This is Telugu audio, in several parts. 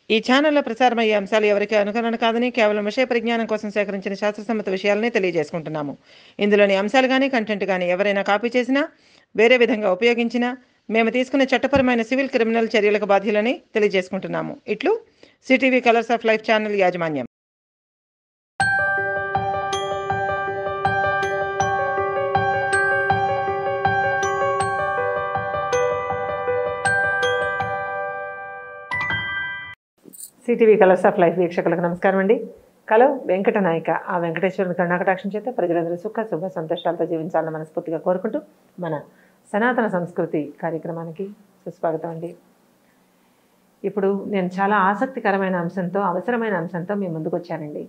ఈ ఛానల్లో ప్రసారమయ్యే అంశాలు ఎవరికి అనుకరణ కాదని కేవలం విషయ పరిజ్ఞానం కోసం సేకరించిన శాస్త్రసమ్మత విషయాలనే తెలియజేసుకుంటున్నాము ఇందులోని అంశాలు కానీ కంటెంట్ కానీ ఎవరైనా కాపీ చేసినా వేరే విధంగా ఉపయోగించినా మేము తీసుకున్న చట్టపరమైన సివిల్ క్రిమినల్ చర్యలకు బాధ్యులని తెలియజేసుకుంటున్నాము ఇట్లు CTV colours of life channel యాజమాన్యం సిటీవీ కలర్స్ ఆఫ్ లైఫ్ వీక్షకులకు నమస్కారం అండి కలో వెంకట నాయక ఆ వెంకటేశ్వరుని కరుణాకటాక్షం చేత ప్రజలందరూ సుఖ శుభ సంతోషాలతో జీవించాలని మనస్ఫూర్తిగా కోరుకుంటూ మన సనాతన సంస్కృతి కార్యక్రమానికి సుస్వాగతం అండి ఇప్పుడు నేను చాలా ఆసక్తికరమైన అంశంతో అవసరమైన అంశంతో మీ ముందుకు వచ్చానండి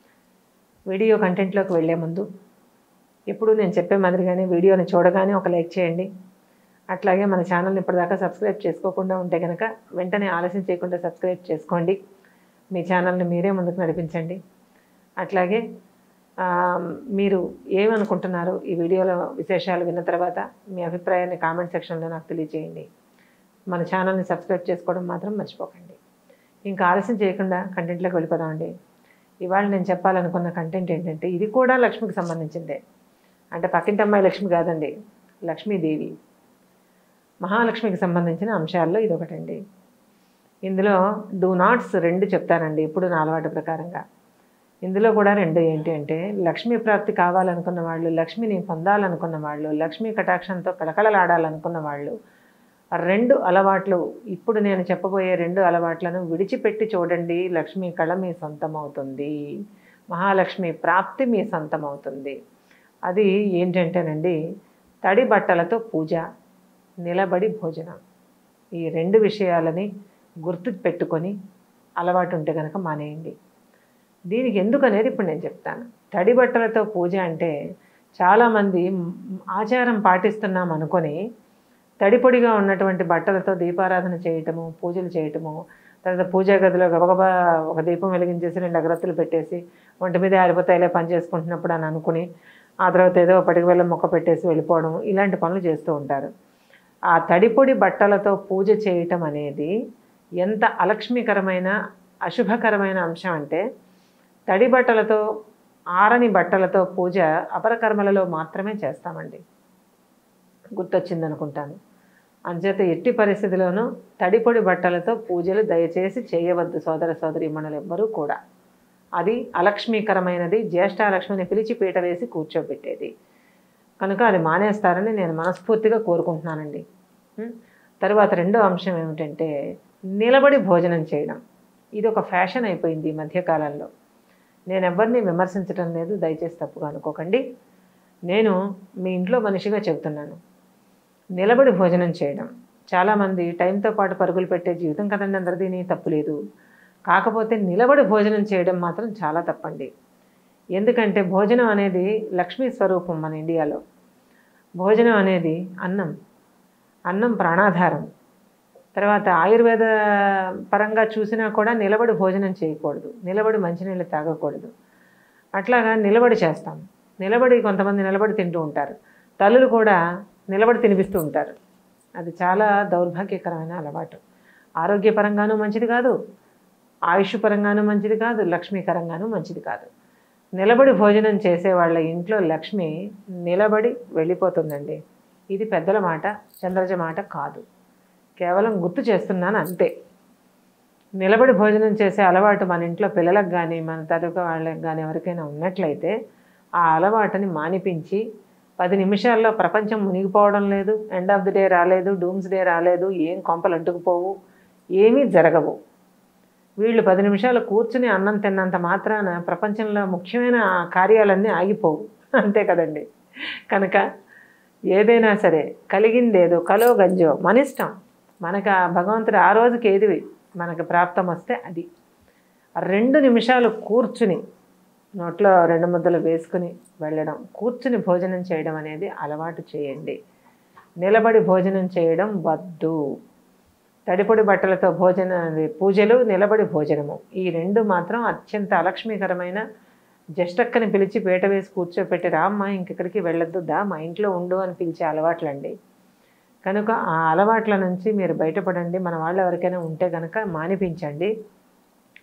వీడియో కంటెంట్లోకి వెళ్ళే ముందు ఎప్పుడు నేను చెప్పే మాదిరిగానే వీడియోని చూడగానే ఒక లైక్ చేయండి అట్లాగే మన ఛానల్ని ఇప్పటిదాకా సబ్స్క్రైబ్ చేసుకోకుండా ఉంటే కనుక వెంటనే ఆలస్యం చేయకుండా సబ్స్క్రైబ్ చేసుకోండి మీ ఛానల్ని మీరే ముందుకు నడిపించండి అట్లాగే ఆ, మీరు ఏమనుకుంటున్నారు ఈ వీడియోలో విశేషాలు విన్న తర్వాత మీ అభిప్రాయాన్ని కామెంట్ సెక్షన్లో నాకు తెలియజేయండి మన ఛానల్ని సబ్స్క్రైబ్ చేసుకోవడం మాత్రం మర్చిపోకండి ఇంకా ఆలస్యం చేయకుండా కంటెంట్లోకి వెళ్ళిపోదామండి ఇవాళ నేను చెప్పాలనుకున్న కంటెంట్ ఏంటంటే ఇది కూడా లక్ష్మికి సంబంధించిందే అంటే పక్కింటి అమ్మాయి లక్ష్మి కాదండి లక్ష్మీదేవి మహాలక్ష్మికి సంబంధించిన అంశాల్లో ఇది ఒకటండి ఇందులో డూ నాట్స్ రెండు చెప్తానండి ఇప్పుడు నా అలవాటు ప్రకారంగా ఇందులో కూడా రెండు ఏంటి అంటే లక్ష్మీ ప్రాప్తి కావాలనుకున్న వాళ్ళు లక్ష్మిని పొందాలనుకున్న వాళ్ళు లక్ష్మీ కటాక్షంతో కళకళలాడాలనుకున్న వాళ్ళు ఆ రెండు అలవాట్లు ఇప్పుడు నేను చెప్పబోయే రెండు అలవాట్లను విడిచిపెట్టి చూడండి లక్ష్మీ కళ మీ సొంతమవుతుంది మహాలక్ష్మి ప్రాప్తి మీ సొంతమవుతుంది అది ఏంటంటేనండి తడి బట్టలతో పూజ నిలబడి భోజనం ఈ రెండు విషయాలని గుర్తు పెట్టుకొని అలవాటు ఉంటే కనుక మానేయండి దీనికి ఎందుకు అనేది ఇప్పుడు నేను చెప్తాను తడి బట్టలతో పూజ అంటే చాలామంది మ్, ఆచారం పాటిస్తున్నాం అనుకొని తడిపొడిగా ఉన్నటువంటి బట్టలతో దీపారాధన చేయటము పూజలు చేయటము తర్వాత పూజా గదిలో గబగబా ఒక దీపం వెలిగించేసి రెండు అగరత్తులు పెట్టేసి ఒంటి మీద ఆరిపోతాయిలే పని చేసుకుంటున్నప్పుడు అని అనుకుని ఆ తర్వాత ఏదో పటికి వెళ్ళ మొక్క పెట్టేసి వెళ్ళిపోవడం ఇలాంటి పనులు చేస్తూ ఉంటారు ఆ తడిపొడి బట్టలతో పూజ చేయటం అనేది ఎంత అలక్ష్మీకరమైన అశుభకరమైన అంశం అంటే తడి బట్టలతో ఆరని బట్టలతో పూజ అపరకర్మలలో మాత్రమే చేస్తామండి గుర్తొచ్చింది అనుకుంటాను అంచేత ఎట్టి పరిస్థితిలోనూ తడిపొడి బట్టలతో పూజలు దయచేసి చేయవద్దు సోదర సోదరి ఎవ్వరూ కూడా అది అలక్ష్మీకరమైనది జ్యేష్ఠాలక్ష్మిని పిలిచి పీట వేసి కూర్చోబెట్టేది కనుక అది మానేస్తారని నేను మనస్ఫూర్తిగా కోరుకుంటున్నానండి ఉం? తర్వాత రెండో అంశం ఏమిటంటే నిలబడి భోజనం చేయడం ఇది ఒక ఫ్యాషన్ అయిపోయింది ఈ మధ్యకాలంలో నేను ఎవరిని విమర్శించడం లేదు దయచేసి తప్పుగా అనుకోకండి నేను మీ ఇంట్లో మనిషిగా చెబుతున్నాను నిలబడి భోజనం చేయడం చాలామంది టైంతో పాటు పరుగులు పెట్టే జీవితం కదండి అందరిదీని తప్పు లేదు కాకపోతే నిలబడి భోజనం చేయడం మాత్రం చాలా తప్పండి ఎందుకంటే భోజనం అనేది లక్ష్మీ స్వరూపం మన ఇండియాలో భోజనం అనేది అన్నం అన్నం ప్రాణాధారం తర్వాత ఆయుర్వేద పరంగా చూసినా కూడా నిలబడి భోజనం చేయకూడదు నిలబడి మంచినీళ్ళు తాగకూడదు అట్లాగా నిలబడి చేస్తాం నిలబడి కొంతమంది నిలబడి తింటూ ఉంటారు తల్లులు కూడా నిలబడి తినిపిస్తూ ఉంటారు అది చాలా దౌర్భాగ్యకరమైన అలవాటు ఆరోగ్యపరంగానూ మంచిది కాదు ఆయుష్ పరంగానూ మంచిది కాదు లక్ష్మీకరంగానూ మంచిది కాదు నిలబడి భోజనం చేసే వాళ్ళ ఇంట్లో లక్ష్మి నిలబడి వెళ్ళిపోతుందండి ఇది పెద్దల మాట చంద్రజ మాట కాదు కేవలం గుర్తు చేస్తున్నాను అంతే నిలబడి భోజనం చేసే అలవాటు మన ఇంట్లో పిల్లలకు కానీ మన తరగతి వాళ్ళకి కానీ ఎవరికైనా ఉన్నట్లయితే ఆ అలవాటుని మానిపించి పది నిమిషాల్లో ప్రపంచం మునిగిపోవడం లేదు ఎండ్ ఆఫ్ ది డే రాలేదు డూమ్స్ డే రాలేదు ఏం కొంపలు అంటుకుపోవు ఏమీ జరగవు వీళ్ళు పది నిమిషాలు కూర్చుని అన్నం తిన్నంత మాత్రాన ప్రపంచంలో ముఖ్యమైన కార్యాలన్నీ ఆగిపోవు అంతే కదండి కనుక ఏదైనా సరే కలిగిందేదో కలో గంజో మన ఇష్టం మనకు ఆ భగవంతుడు ఆ రోజుకి ఏది మనకు ప్రాప్తం వస్తే అది ఆ రెండు నిమిషాలు కూర్చుని నోట్లో రెండు ముద్దలు వేసుకుని వెళ్ళడం కూర్చుని భోజనం చేయడం అనేది అలవాటు చేయండి నిలబడి భోజనం చేయడం వద్దు తడిపొడి బట్టలతో భోజన పూజలు నిలబడి భోజనము ఈ రెండు మాత్రం అత్యంత అలక్ష్మీకరమైన జస్టక్కని పిలిచి పీట వేసి కూర్చోపెట్టి రామ్మా ఇంకెక్కడికి వెళ్ళొద్దు దా మా ఇంట్లో ఉండు అని పిలిచే అలవాట్లండి కనుక ఆ అలవాట్ల నుంచి మీరు బయటపడండి మన వాళ్ళు ఎవరికైనా ఉంటే కనుక మానిపించండి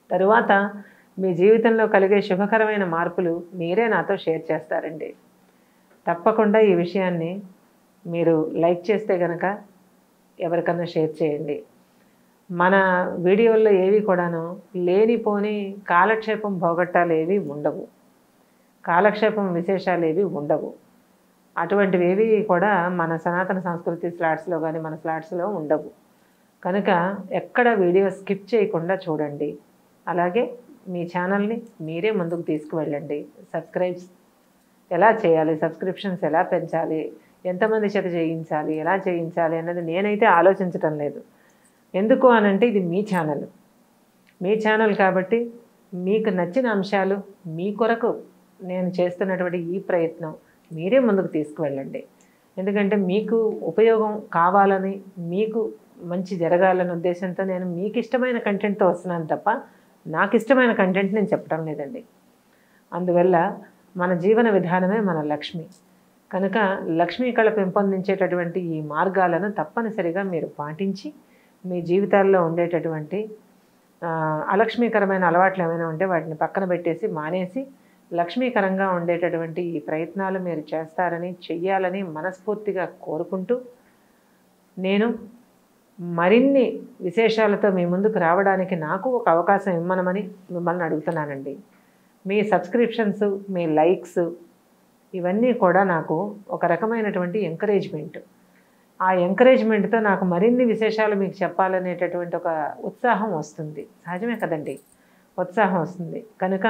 తరువాత మీ జీవితంలో కలిగే శుభకరమైన మార్పులు మీరే నాతో షేర్ చేస్తారండి తప్పకుండా ఈ విషయాన్ని మీరు లైక్ చేస్తే కనుక ఎవరికన్నా షేర్ చేయండి మన వీడియోల్లో ఏవి కూడాను లేనిపోని కాలక్షేపం భోగట్టాలు ఏవి ఉండవు కాలక్షేపం విశేషాలు ఏవి ఉండవు అటువంటివి ఏవి కూడా మన సనాతన సంస్కృతి స్లాట్స్లో కానీ మన స్లాట్స్లో ఉండవు కనుక ఎక్కడ వీడియో స్కిప్ చేయకుండా చూడండి అలాగే మీ ఛానల్ని మీరే ముందుకు తీసుకువెళ్ళండి సబ్స్క్రైబ్స్ ఎలా చేయాలి సబ్స్క్రిప్షన్స్ ఎలా పెంచాలి ఎంతమంది చేత చేయించాలి ఎలా చేయించాలి అన్నది నేనైతే ఆలోచించటం లేదు ఎందుకు అనంటే ఇది మీ ఛానల్ మీ ఛానల్ కాబట్టి మీకు నచ్చిన అంశాలు మీ కొరకు నేను చేస్తున్నటువంటి ఈ ప్రయత్నం మీరే ముందుకు తీసుకువెళ్ళండి ఎందుకంటే మీకు ఉపయోగం కావాలని మీకు మంచి జరగాలనే ఉద్దేశంతో నేను మీకు ఇష్టమైన కంటెంట్తో వస్తున్నాను తప్ప నాకు ఇష్టమైన కంటెంట్ నేను చెప్పడం లేదండి అందువల్ల మన జీవన విధానమే మన లక్ష్మి కనుక లక్ష్మీ కళ పెంపొందించేటటువంటి ఈ మార్గాలను తప్పనిసరిగా మీరు పాటించి మీ జీవితాల్లో ఉండేటటువంటి ఆ, అలక్ష్మీకరమైన అలవాట్లు ఏమైనా ఉంటే వాటిని పక్కన పెట్టేసి మానేసి లక్ష్మీకరంగా ఉండేటటువంటి ఈ ప్రయత్నాలు మీరు చేస్తారని చెయ్యాలని మనస్ఫూర్తిగా కోరుకుంటూ నేను మరిన్ని విశేషాలతో మీ ముందుకు రావడానికి నాకు ఒక అవకాశం ఇమ్మనమని మిమ్మల్ని అడుగుతున్నానండి మీ సబ్స్క్రిప్షన్స్ మీ లైక్స్ ఇవన్నీ కూడా నాకు ఒక రకమైనటువంటి ఎంకరేజ్మెంట్ ఆ ఎంకరేజ్మెంట్తో నాకు మరిన్ని విశేషాలు మీకు చెప్పాలనేటటువంటి ఒక ఉత్సాహం వస్తుంది సహజమే కదండి ఉత్సాహం వస్తుంది కనుక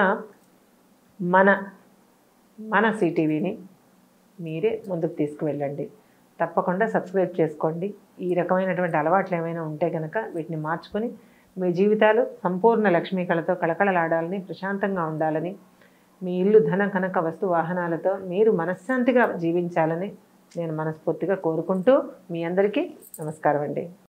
మన మన సిటీవీని మీరే ముందుకు తీసుకువెళ్ళండి తప్పకుండా సబ్స్క్రైబ్ చేసుకోండి ఈ రకమైనటువంటి అలవాట్లు ఏమైనా ఉంటే కనుక వీటిని మార్చుకొని మీ జీవితాలు సంపూర్ణ లక్ష్మీ కళతో కళకళలాడాలని ప్రశాంతంగా ఉండాలని మీ ఇల్లు ధన కనక వస్తు వాహనాలతో మీరు మనశ్శాంతిగా జీవించాలని నేను మనస్ఫూర్తిగా కోరుకుంటూ మీ అందరికీ నమస్కారం అండి